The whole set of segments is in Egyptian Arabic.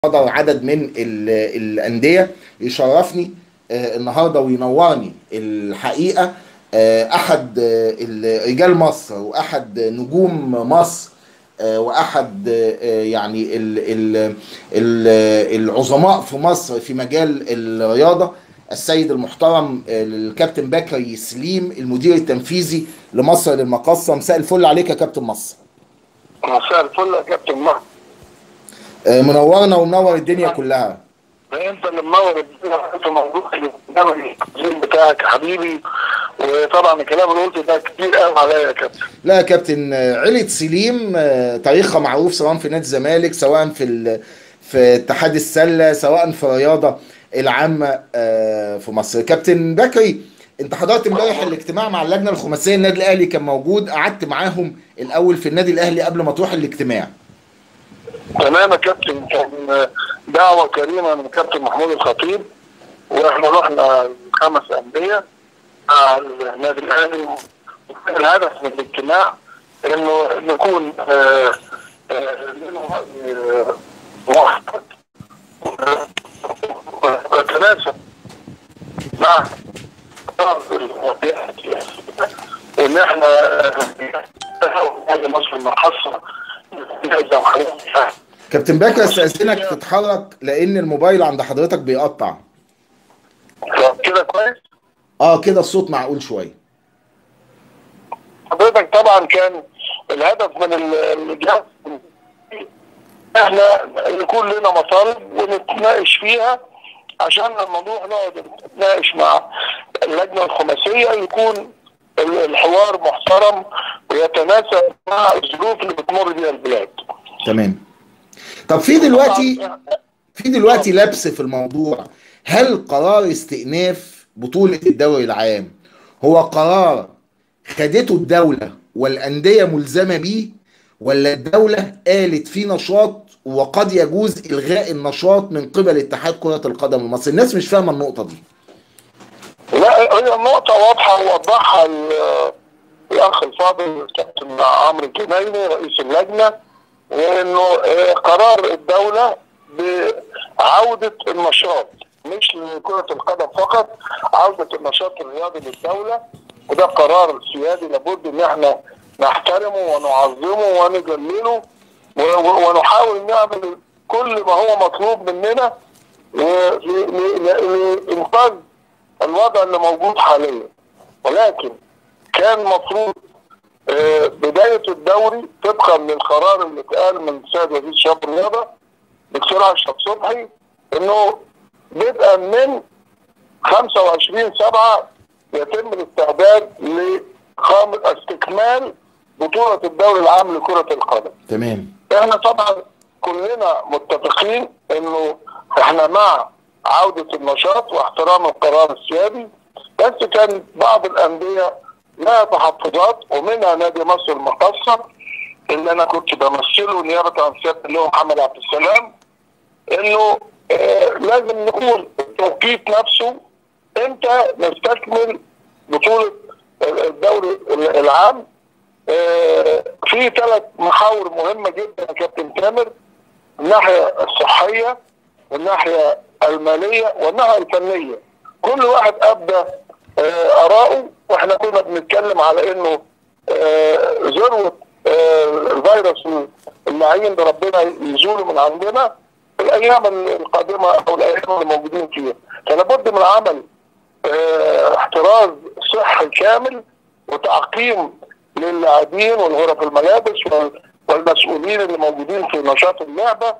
حضر عدد من ال- الانديه يشرفني آه، النهارده وينورني الحقيقه آه، احد آه، ال- رجال مصر واحد نجوم مصر آه، واحد آه، يعني ال- ال- ال- العظماء في مصر في مجال الرياضه السيد المحترم آه، الكابتن بكري سليم المدير التنفيذي لمصر للمقصه مساء الفل عليك يا كابتن مصر مساء الفل يا كابتن مهدي آه، منورنا ومنور الدنيا كلها انت اللي منور الدنيا في موضوع التنظيم بتاعك يا حبيبي وطبعا الكلام اللي قلته ده كتير قوي عليا يا كابتن لا يا كابتن آه، عيلة سليم آه، تاريخها معروف سواء في نادي الزمالك سواء في ال... في اتحاد السلة سواء في الرياضة العامة آه، في مصر كابتن بكري انت حضرت امبارح الاجتماع مع اللجنة الخماسية النادي الاهلي كان موجود قعدت معاهم الاول في النادي الاهلي قبل ما تروح الاجتماع تمام يا كابتن كان دعوه كريمه من كابتن محمود الخطيب واحنا رحنا خمس انديه مع النادي الاهلي وكان الهدف من الاجتماع انه نكون آه، آه، لنا رأي، آه، واحد ويتناسب مع ان احنا آه، مصر المحصه زي ما حضرتك كابتن بكري استاذنك تتحرك لان الموبايل عند حضرتك بيقطع كده كويس اه كده الصوت معقول شوية حضرتك طبعا كان الهدف من ال- الجهاز احنا يكون لنا مطالب ونتناقش فيها عشان الموضوع نقعد نتناقش مع اللجنه الخماسيه يكون ال- الحوار محترم ويتناسب مع الظروف اللي بتمر بيها البلاد. تمام طب في دلوقتي في دلوقتي لبس في الموضوع هل قرار استئناف بطولة الدوري العام هو قرار خدته الدولة والأندية ملزمة بيه ولا الدولة قالت في نشاط وقد يجوز إلغاء النشاط من قبل اتحاد كرة القدم المصري الناس مش فاهمة النقطة دي لا هي النقطة واضحة ووضحها ال- الأخ الفاضل الكابتن عمرو الجنايني رئيس اللجنة وإنه آه، قرار الدولة بعودة النشاط مش لكرة القدم فقط عودة النشاط الرياضي للدولة وده قرار سيادي لابد إن احنا نحترمه ونعظمه ونجلله و- و- ونحاول نعمل كل ما هو مطلوب مننا ل- ل- ل- لإنقاذ الوضع اللي موجود حاليا ولكن كان مفروض آه، بداية الدوري طبقا للقرار اللي اتقال من السيد وزير الشباب والرياضة دكتور أشرف صبحي إنه بدءا من 25 7 يتم الاستعداد لخام استكمال بطولة الدوري العام لكرة القدم. تمام احنا طبعا كلنا متفقين انه احنا مع عودة النشاط واحترام القرار السيادي بس كان بعض الاندية لها تحفظات ومنها نادي مصر المقصة اللي انا كنت بمثله نيابة عن سيادة اللواء محمد عبد السلام انه آه لازم نقول التوقيت نفسه امتى نستكمل بطولة الدوري العام آه، في ثلاث محاور مهمه جدا يا كابتن تامر الناحيه الصحيه والناحيه الماليه والناحيه الفنيه كل واحد ابدى آه، اراءه واحنا كنا بنتكلم على انه آه، ذروه آه، الفيروس اللعين اللي ربنا يزوله من عندنا في الايام القادمه او الايام اللي موجودين فيها فلابد من عمل آه، احتراز صحي كامل وتعقيم للاعبين والغرف الملابس وال- والمسؤولين اللي موجودين في نشاط اللعبه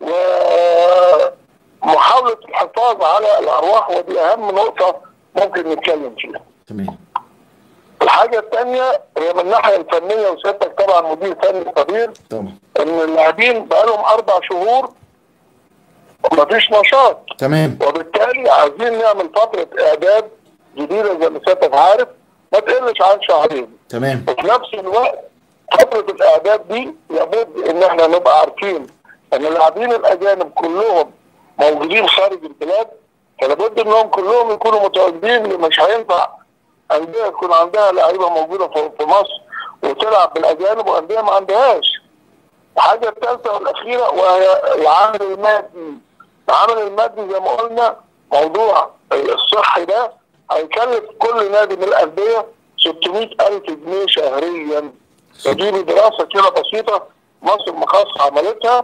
ومحاوله الحفاظ على الارواح ودي اهم نقطه ممكن نتكلم فيها. تمام الحاجه الثانيه هي من الناحيه الفنيه وسيادتك طبعا مدير فني خبير طبعا ان اللاعبين بقالهم اربع شهور ومفيش نشاط تمام وبالتالي عايزين نعمل فتره اعداد جديده زي ما سيادتك عارف ما تقلش عن شهرين تمام وفي نفس الوقت فتره الاعداد دي لابد ان احنا نبقى عارفين ان اللاعبين الاجانب كلهم موجودين خارج البلاد فلابد انهم كلهم يكونوا متواجدين لأن مش هينفع انديه يكون عندها لعيبه موجوده في في مصر وتلعب بالاجانب وانديه ما عندهاش الحاجه الثالثه والاخيره وهي العامل المادي العامل المادي زي ما قلنا موضوع الصحي ده هيكلف كل نادي من الانديه 600 الف جنيه شهريا فدي دراسه كده بسيطه مصر مخصص عملتها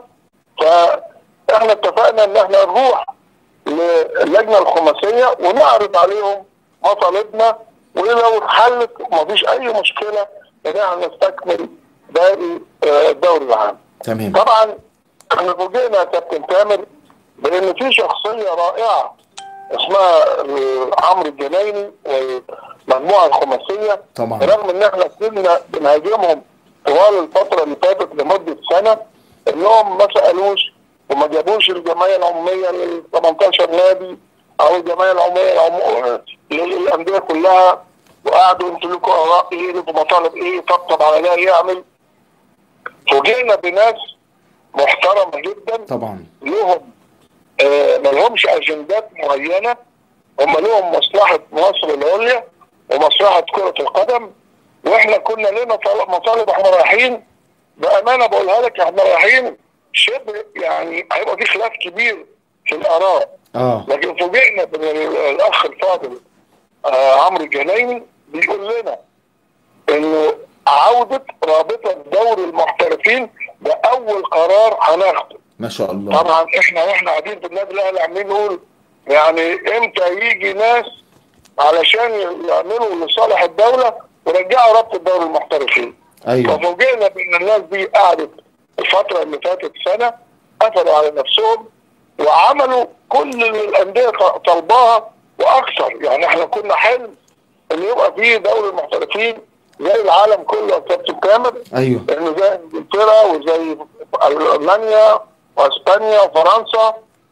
فاحنا اتفقنا ان احنا نروح للجنه الخماسيه ونعرض عليهم مطالبنا ولو اتحلت مفيش اي مشكله ان احنا نستكمل باقي آه، الدوري العام. تمام طبعا احنا فوجئنا يا كابتن تامر بان في شخصيه رائعه اسمها آه، عمرو الجنايني والمجموعه الخماسيه طبعا رغم ان احنا كنا بنهاجمهم طوال الفتره اللي فاتت لمده سنه انهم ما سالوش وما جابوش الجمعيه العموميه لل 18 نادي او الجمعيه العموميه العمو... للانديه كلها وقعدوا انتوا لكم اراء ايه لكم مطالب ايه طبطب على ده يعمل فوجئنا بناس محترمه جدا طبعا لهم آه ما لهمش اجندات معينه هم لهم مصلحه مصر العليا ومصلحه كره القدم واحنا كنا لنا طل- مطالب احنا رايحين بامانه بقولها لك احنا رايحين شبه يعني هيبقى في خلاف كبير في الاراء اه لكن فوجئنا بان ال- الاخ الفاضل آه عمرو الجنايني بيقول لنا انه عوده رابطه دوري المحترفين ده اول قرار هناخده ما شاء الله طبعا احنا واحنا قاعدين في النادي الاهلي عاملين نقول يعني امتى يجي ناس علشان يعملوا لصالح الدوله ويرجعوا رابطه دوري المحترفين ايوه ففوجئنا بان الناس دي قعدت الفتره اللي فاتت سنه قفلوا على نفسهم وعملوا كل اللي الانديه ط- طالباها واكثر يعني احنا كنا حلم ان يبقى فيه دوري المحترفين زي العالم كله يا كابتن كامل ايوه انه زي انجلترا وزي المانيا واسبانيا وفرنسا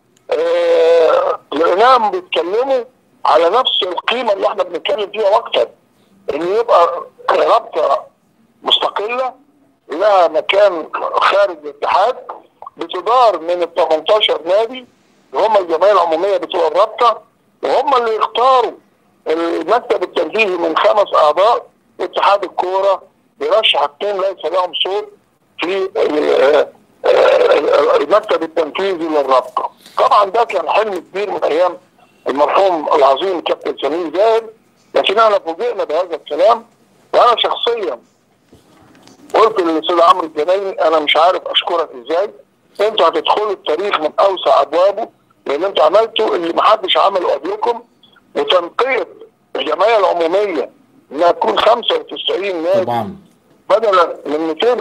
آه، لقيناهم بيتكلموا على نفس القيمه اللي احنا بنتكلم فيها واكثر ان يبقى رابطه مستقله لها مكان خارج الاتحاد بتدار من ال 18 نادي اللي هم الجمعيه العموميه بتوع الرابطه وهم اللي يختاروا المكتب التنفيذي من خمس اعضاء اتحاد الكوره بيرشح اثنين ليس لهم صوت في ال- آه، المكتب التنفيذي للرابطه. طبعا ده كان حلم كبير من ايام المرحوم العظيم كابتن سمير زاهد لكن احنا فوجئنا بهذا الكلام وانا شخصيا قلت للاستاذ عمرو الجنايني انا مش عارف اشكرك ازاي انتوا هتدخلوا التاريخ من اوسع ابوابه لان انتوا عملتوا اللي محدش عمله قبلكم وتنقية الجمعيه العموميه انها تكون 95 نادي طبعا بدلا من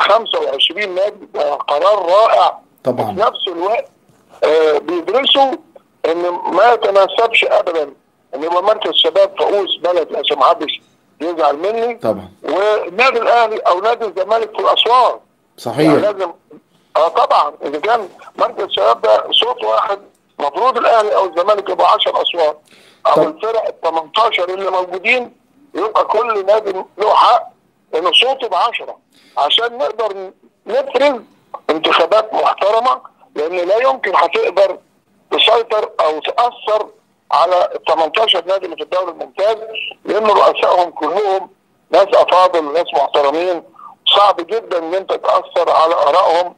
225 نادي ده قرار رائع في طبعا نفس الوقت آه بيدرسوا ان ما يتناسبش ابدا ان يبقى مركز شباب فؤوس بلد عشان ما حدش يزعل مني طبعا والنادي الاهلي او نادي الزمالك في الاسوار يعني صحيح لازم اه طبعا اذا كان مركز شباب ده صوت واحد المفروض الاهلي او الزمالك يبقى 10 اصوات او طب. الفرق ال 18 اللي موجودين يبقى كل نادي له حق ان صوته ب 10 عشان نقدر نفرز انتخابات محترمه لان لا يمكن هتقدر تسيطر او تاثر على ال 18 نادي اللي في الدوري الممتاز لان رؤسائهم كلهم ناس افاضل ناس محترمين صعب جدا ان انت تاثر على ارائهم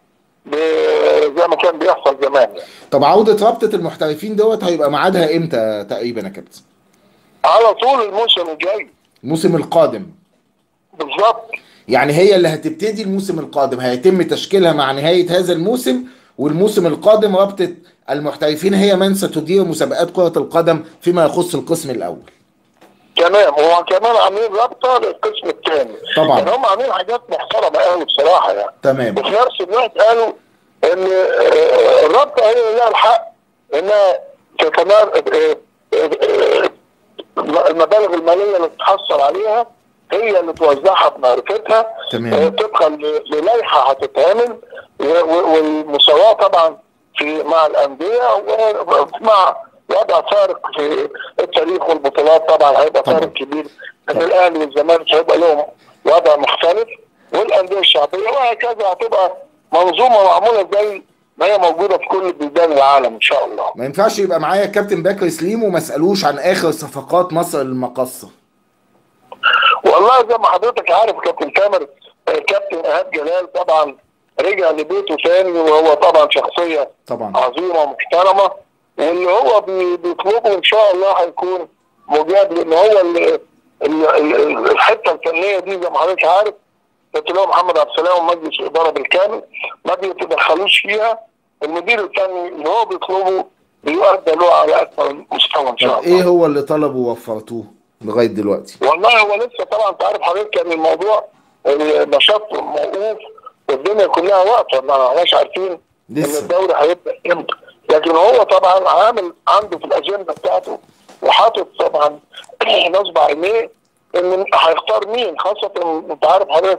ب- زي ما كان بيحصل زمان يعني. طب عودة رابطة المحترفين دوت هيبقى ميعادها امتى تقريبا يا كابتن؟ على طول الموسم الجاي الموسم القادم بالظبط يعني هي اللي هتبتدي الموسم القادم هيتم تشكيلها مع نهاية هذا الموسم والموسم القادم رابطة المحترفين هي من ستدير مسابقات كرة القدم فيما يخص القسم الأول تمام هو كمان عاملين رابطه للقسم الثاني طبعا. يعني هم عاملين حاجات محترمه قوي بصراحه يعني تمام وفي نفس الوقت قالوا ان آه، الرابطه هي اللي لها الحق انها تتمار آه، آه، آه، المبالغ الماليه اللي تتحصل عليها هي اللي توزعها بمعرفتها تمام. آه، طبقا ل- للائحه هتتعمل و- و- والمساواه طبعا في مع الانديه ومع وضع فارق في التاريخ والبطولات طبعا هيبقى طبعا. فارق كبير ان طبعا. الاهلي والزمالك هيبقى لهم وضع مختلف والانديه الشعبيه وهكذا هتبقى منظومه معموله زي ما هي موجوده في كل بلدان العالم ان شاء الله. ما ينفعش يبقى معايا الكابتن بكر سليم وما اسالوش عن اخر صفقات مصر للمقصه والله زي ما حضرتك عارف كابتن تامر آه، كابتن ايهاب جلال طبعا رجع لبيته تاني وهو طبعا شخصيه طبعا عظيمه ومحترمه واللي هو بي- بيطلبه ان شاء الله هيكون مجاب لان هو ال- ال- ال- الحته الفنيه دي زي ما حضرتك عارف قلت له محمد عبد السلام ومجلس الاداره بالكامل ما بيتدخلوش فيها المدير الفني اللي هو بيطلبه بيؤدى له على اكبر مستوى ان شاء طب الله ايه هو اللي طلبه ووفرتوه لغايه دلوقتي والله هو لسه طبعا انت عارف حضرتك كان الموضوع النشاط موقوف والدنيا كلها واقفه ما احناش عارفين ان لسه. الدوري هيبدا امتى لكن هو طبعا عامل عنده في الاجنده بتاعته وحاطط طبعا نصب عينيه ان هيختار مين خاصه انت عارف حضرتك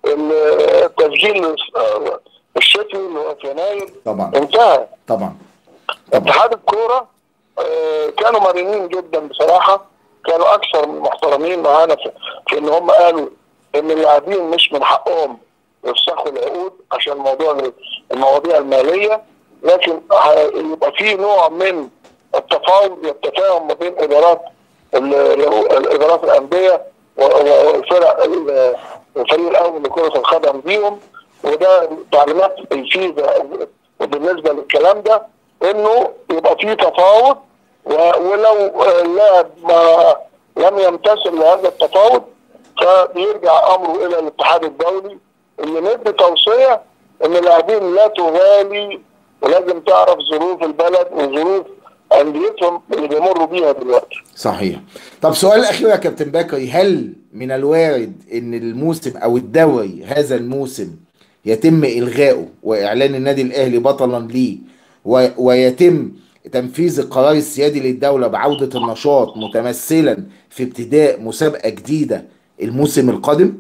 التسجيل الشتوي اللي هو في يناير طبعا انتهى طبعا طبعا اتحاد الكوره آه، كانوا مرنين جدا بصراحه كانوا اكثر من محترمين معانا في, في ان هم قالوا ان اللاعبين مش من حقهم يفسخوا العقود عشان موضوع المواضيع الماليه لكن ه- يبقى في نوع من التفاوض والتفاهم ما بين ادارات ال- الادارات الانديه و- و- والفرق ال- الفريق الاول لكره القدم بيهم وده تعليمات الفيفا بالنسبه للكلام ده انه يبقى في تفاوض و- ولو اللاعب ما لم يمتثل لهذا التفاوض فبيرجع امره الى الاتحاد الدولي اللي مدي توصيه ان اللاعبين لا تغالي ولازم تعرف ظروف البلد وظروف انديتهم اللي بيمروا بيها دلوقتي. صحيح طب سؤال اخير يا كابتن بكري هل من الوارد ان الموسم او الدوري هذا الموسم يتم الغائه واعلان النادي الاهلي بطلا ليه و- ويتم تنفيذ القرار السيادي للدوله بعوده النشاط متمثلا في ابتداء مسابقه جديده الموسم القادم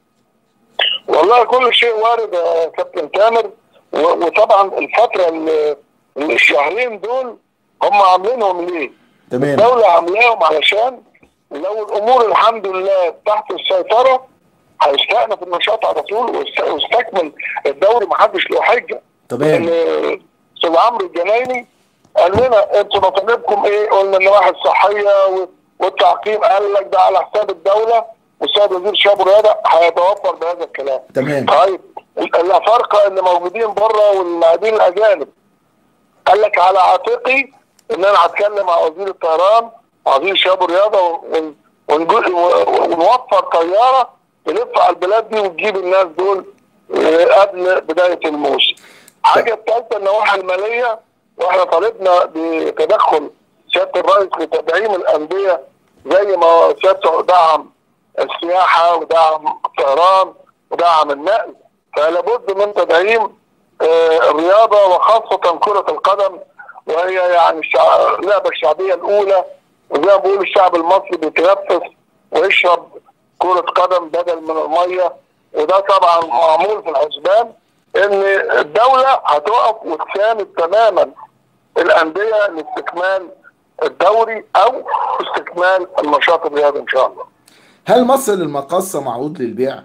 والله كل شيء وارد يا كابتن تامر و- وطبعا الفتره ال- الشهرين دول هم عاملينهم ليه؟ تمام الدولة عاملاهم علشان لو الأمور الحمد لله تحت السيطرة هيستأنف النشاط على طول ويست- ويستكمل الدوري محدش له حجة. تمام إن أستاذ عمرو الجنايني قال لنا أنتوا مطالبكم إيه؟ قلنا النواحي الصحية و- والتعقيم قال لك ده على حساب الدولة والسيد وزير الشباب والرياضة هيتوفر بهذا الكلام. تمام طيب الافارقه اللي موجودين بره واللاعبين الاجانب قال لك على عاتقي ان انا هتكلم مع وزير الطيران وزير الشباب والرياضه ون- ونجو- ونوفر طياره تلف على البلاد دي وتجيب الناس دول آه، قبل بدايه الموسم. حاجه الثالثه النواحي الماليه واحنا طالبنا بتدخل سياده الرئيس لتدعيم الانديه زي ما سيادته دعم السياحه ودعم الطيران ودعم النقل فلابد من تدعيم آه، الرياضه وخاصه كره القدم وهي يعني الشع- اللعبه الشعبيه الاولى وزي ما بيقول الشعب المصري بيتنفس ويشرب كره قدم بدل من الميه وده طبعا معمول في الحسبان ان الدوله هتقف وتساند تماما الانديه لاستكمال الدوري او استكمال النشاط الرياضي ان شاء الله. هل مصر للمقاصة معروض للبيع؟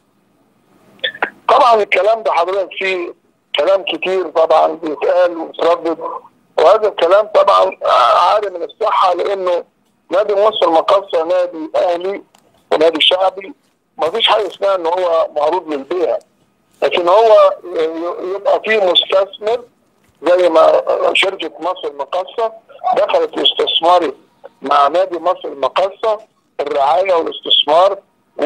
طبعا الكلام ده حضرتك فيه كلام كتير طبعا بيتقال ومتردد وهذا الكلام طبعا عالي من الصحه لانه نادي مصر المقاصه نادي اهلي ونادي شعبي ما فيش حاجه اسمها ان هو معروض للبيع لكن هو يبقى فيه مستثمر زي ما شركه مصر المقاصه دخلت الاستثمار مع نادي مصر المقاصه الرعايه والاستثمار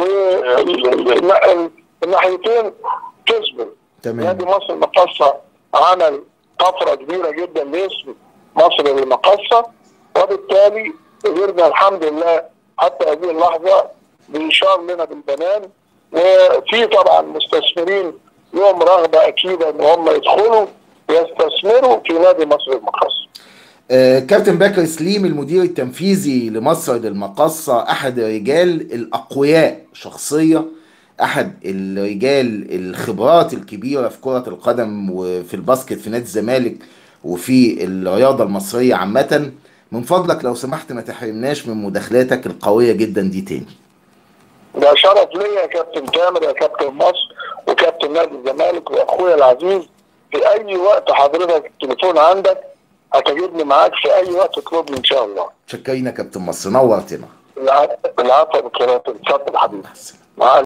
والناحيتين كسبوا نادي تمام مصر المقاصه عمل طفره كبيره جدا لاسم مصر المقاصه وبالتالي قدرنا الحمد لله حتى هذه اللحظه بيشار لنا بالبنان وفي طبعا مستثمرين لهم رغبه اكيده ان هم يدخلوا يستثمروا في نادي مصر المقاصه. آه، كابتن بكر سليم المدير التنفيذي لمصر للمقاصة أحد الرجال الأقوياء شخصية أحد الرجال الخبرات الكبيرة في كرة القدم وفي الباسكت في نادي الزمالك وفي الرياضة المصرية عامة من فضلك لو سمحت ما تحرمناش من مداخلاتك القوية جدا دي تاني ده شرف ليا يا كابتن تامر يا كابتن مصر وكابتن نادي الزمالك واخويا العزيز في اي وقت حضرتك التليفون عندك هتجدني معاك في اي وقت تطلبني ان شاء الله. شكرين يا كابتن مصر نورتنا العفو بالكلام اتفضل حبيبي. مع السلامة. مع